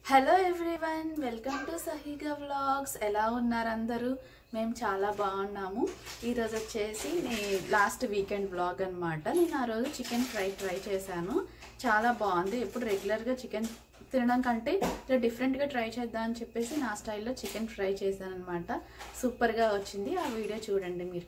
hello everyone welcome to Sahiga vlogs ఎలా ఉన్నారు అందరూ మేము చాలా బాగున్నాము ఈరోజు వచ్చేసి నీ లాస్ట్ వీకెండ్ వ్లాగ్ అనమాట నేను ఆ రోజు చికెన్ ఫ్రై ట్రై చేశాను చాలా బాగుంది ఎప్పుడు రెగ్యులర్గా చికెన్ తినడం కంటే ఇలా డిఫరెంట్గా ట్రై చేద్దాం అని చెప్పేసి నా స్టైల్లో చికెన్ ఫ్రై చేశాను అనమాట సూపర్గా వచ్చింది ఆ వీడియో చూడండి మీరు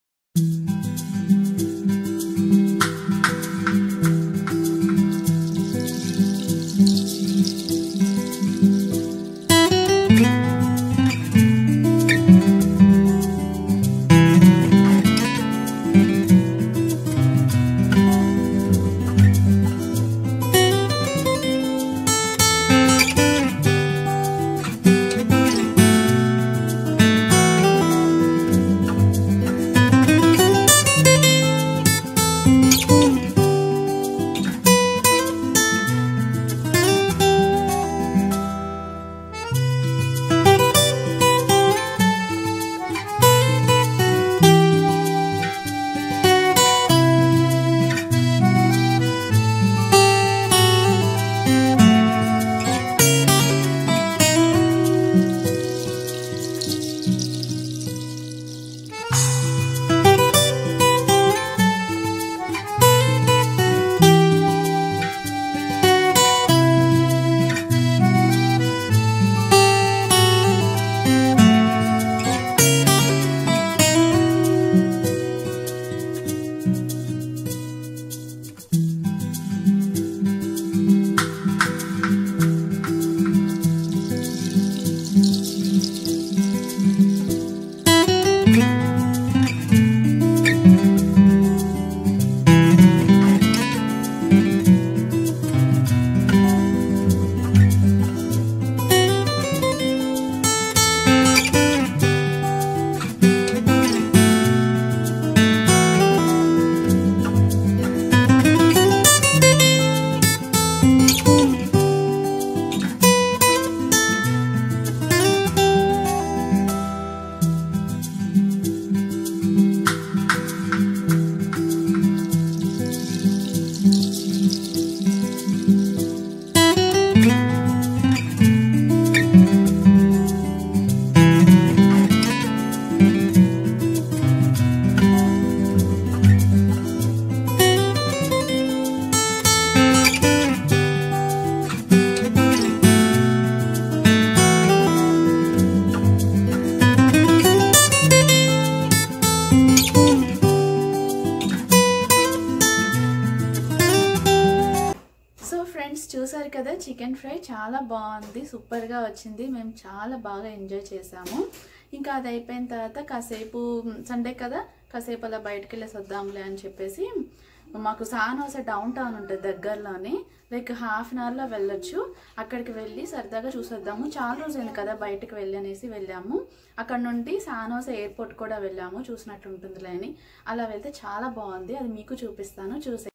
సో ఫ్రెండ్స్ చూసారు కదా చికెన్ ఫ్రై చాలా బాగుంది సూపర్గా వచ్చింది మేము చాలా బాగా ఎంజాయ్ చేసాము ఇంకా అది అయిపోయిన తర్వాత కాసేపు సండే కదా కాసేపు అలా బయటకు వెళ్ళేసి వద్దాంలే అని చెప్పేసి మాకు సానోస డౌన్ టౌన్ ఉంటుంది దగ్గరలోనే లైక్ హాఫ్ అన్ అవర్లో వెళ్ళొచ్చు అక్కడికి వెళ్ళి సరదాగా చూసొద్దాము చాలా రోజులైంది కదా బయటకు వెళ్ళి అనేసి వెళ్ళాము అక్కడ నుండి సానోస ఎయిర్పోర్ట్ కూడా వెళ్ళాము చూసినట్టు ఉంటుందిలే అని అలా వెళ్తే చాలా బాగుంది అది మీకు చూపిస్తాను చూసే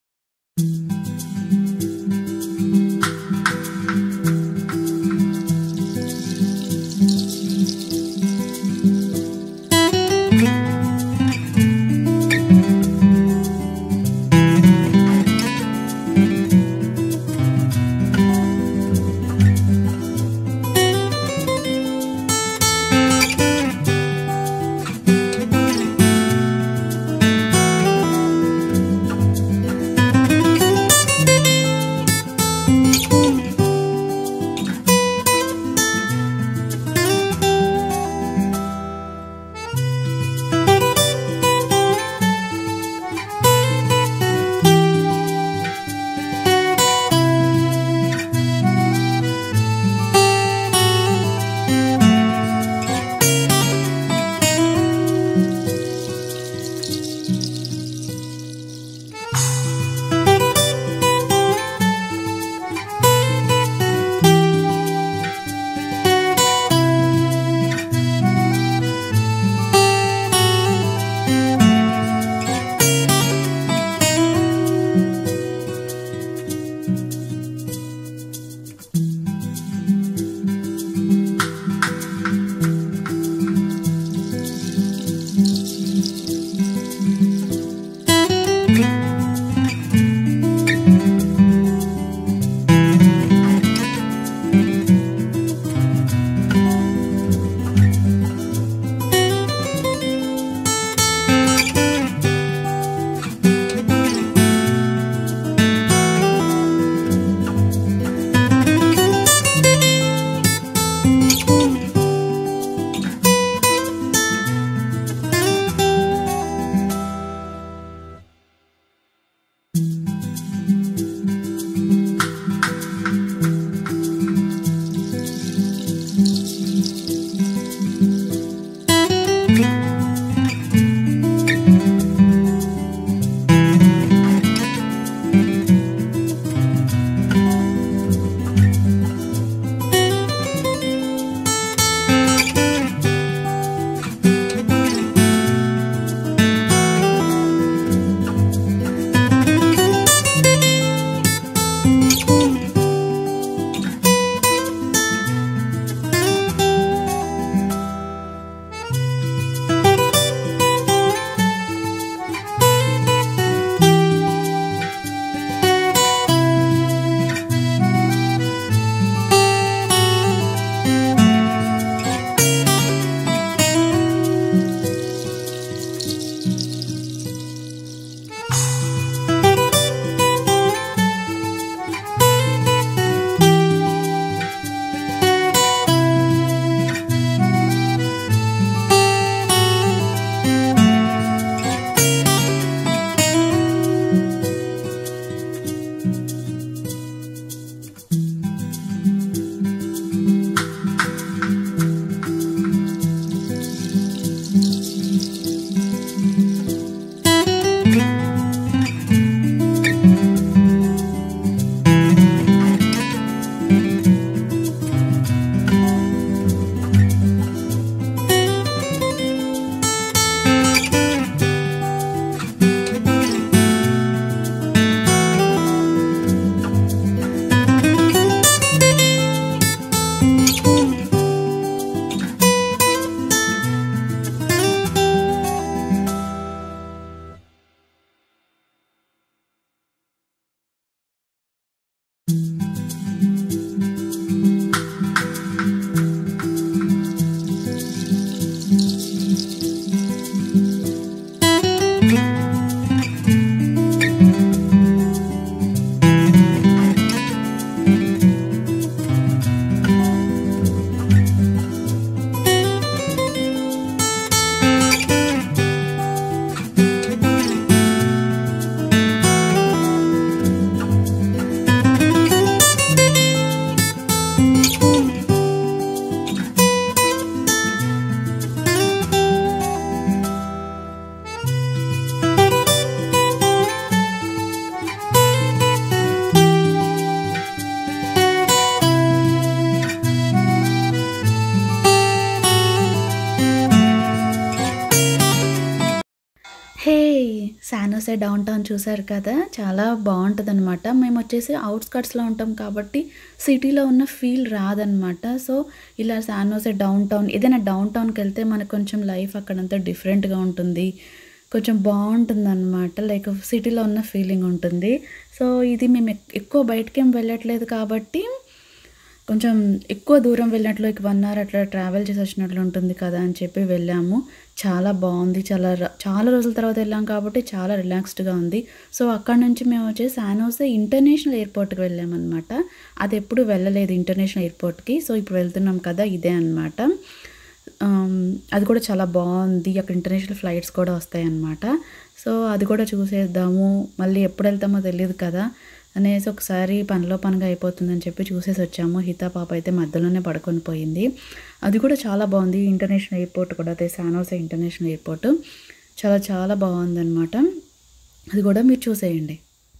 శానోసే డౌన్ టౌన్ చూసారు కదా చాలా బాగుంటుంది అనమాట మేము వచ్చేసి అవుట్స్కట్స్లో ఉంటాం కాబట్టి సిటీలో ఉన్న ఫీల్ రాదనమాట సో ఇలా శానోసే డౌన్ టౌన్ ఏదైనా డౌన్ టౌన్కి వెళ్తే మనకు కొంచెం లైఫ్ అక్కడంతా డిఫరెంట్గా ఉంటుంది కొంచెం బాగుంటుంది అనమాట లైక్ సిటీలో ఉన్న ఫీలింగ్ ఉంటుంది సో ఇది మేము ఎక్- ఎక్కువ బయటకి ఏం వెళ్ళట్లేదు కాబట్టి కొంచెం ఎక్కువ దూరం వెళ్ళినట్లు ఒక వన్ అవర్ అట్లా ట్రావెల్ చేసి వచ్చినట్లు ఉంటుంది కదా అని చెప్పి వెళ్ళాము చాలా బాగుంది చాలా ర- చాలా రోజుల తర్వాత వెళ్ళాం కాబట్టి చాలా రిలాక్స్డ్గా ఉంది సో అక్కడ నుంచి మేము వచ్చేసి శానోసే ఇంటర్నేషనల్ ఎయిర్పోర్ట్కి వెళ్ళామన్నమాట అది ఎప్పుడు వెళ్ళలేదు ఇంటర్నేషనల్ ఎయిర్పోర్ట్కి సో ఇప్పుడు వెళ్తున్నాం కదా ఇదే అనమాట అది కూడా చాలా బాగుంది అక్కడ ఇంటర్నేషనల్ ఫ్లైట్స్ కూడా వస్తాయి అన్నమాట సో అది కూడా చూసేద్దాము మళ్ళీ ఎప్పుడు వెళ్తామో తెలియదు కదా అనేసి ఒకసారి పనిలో పనిగా అయిపోతుందని చెప్పి చూసేసి వచ్చాము హితా పాప అయితే మధ్యలోనే పడుకొని పోయింది అది కూడా చాలా బాగుంది ఇంటర్నేషనల్ ఎయిర్పోర్ట్ కూడా అదే శానోసే ఇంటర్నేషనల్ ఎయిర్పోర్ట్ చాలా చాలా బాగుందన్నమాట అది కూడా మీరు చూసేయండి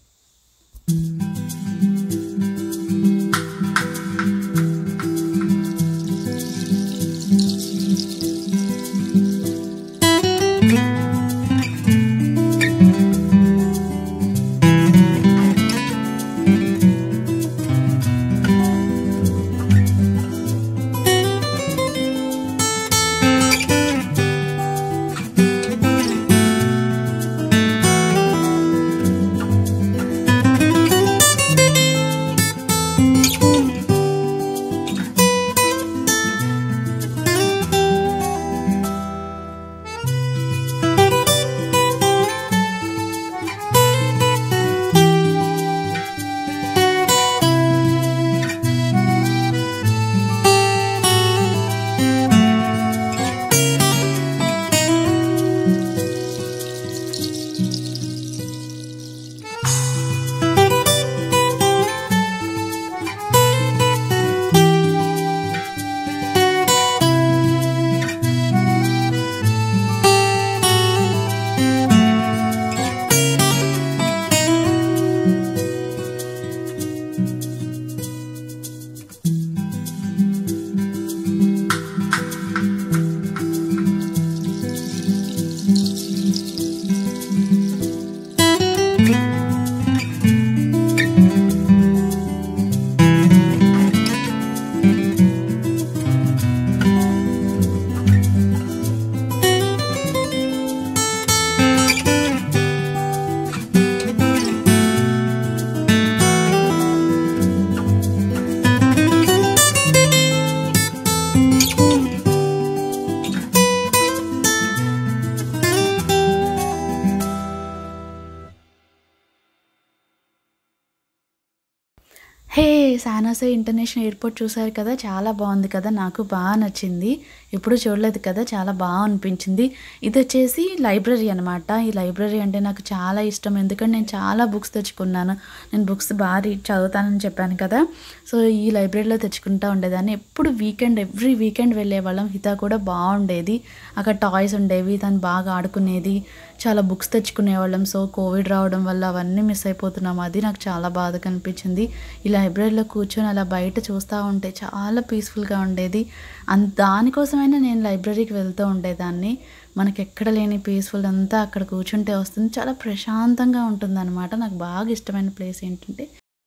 హే శానాసే ఇంటర్నేషనల్ ఎయిర్పోర్ట్ చూసారు కదా చాలా బాగుంది కదా నాకు బాగా నచ్చింది ఎప్పుడు చూడలేదు కదా చాలా బాగా అనిపించింది ఇది వచ్చేసి లైబ్రరీ అనమాట ఈ లైబ్రరీ అంటే నాకు చాలా ఇష్టం ఎందుకంటే నేను చాలా బుక్స్ తెచ్చుకున్నాను నేను బుక్స్ బాగా రీడ్ చదువుతానని చెప్పాను కదా సో ఈ లైబ్రరీలో తెచ్చుకుంటా ఉండేదాన్ని ఎప్పుడు వీకెండ్ ఎవ్రీ వీకెండ్ వెళ్ళేవాళ్ళం హితా కూడా బాగుండేది అక్కడ టాయ్స్ ఉండేవి తను బాగా ఆడుకునేది చాలా బుక్స్ తెచ్చుకునేవాళ్ళం సో కోవిడ్ రావడం వల్ల అవన్నీ మిస్ అయిపోతున్నాం అది నాకు చాలా బాధగా అనిపించింది ఈ లైబ్రరీలో కూర్చొని అలా బయట చూస్తూ ఉంటే చాలా పీస్ఫుల్గా ఉండేది అన్ దానికోసమైనా నేను లైబ్రరీకి వెళ్తూ ఉండేదాన్ని మనకి ఎక్కడ లేని పీస్ఫుల్ అంతా అక్కడ కూర్చుంటే వస్తుంది చాలా ప్రశాంతంగా ఉంటుందన్నమాట నాకు బాగా ఇష్టమైన ప్లేస్ ఏంటంటే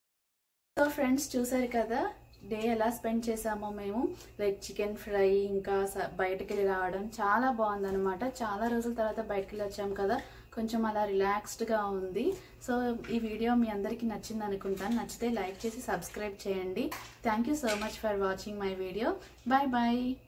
సో ఫ్రెండ్స్ చూసారు కదా డే ఎలా స్పెండ్ చేసామో మేము లైక్ చికెన్ ఫ్రై ఇంకా స- బయటకు వెళ్ళి రావడం చాలా బాగుందన్నమాట చాలా రోజుల తర్వాత బయటకు వెళ్ళి వచ్చాం కదా కొంచెం అలా రిలాక్స్డ్గా ఉంది సో ఈ వీడియో మీ అందరికీ నచ్చింది అనుకుంటాను నచ్చితే లైక్ చేసి సబ్స్క్రైబ్ చేయండి thank you so much for watching my video bye bye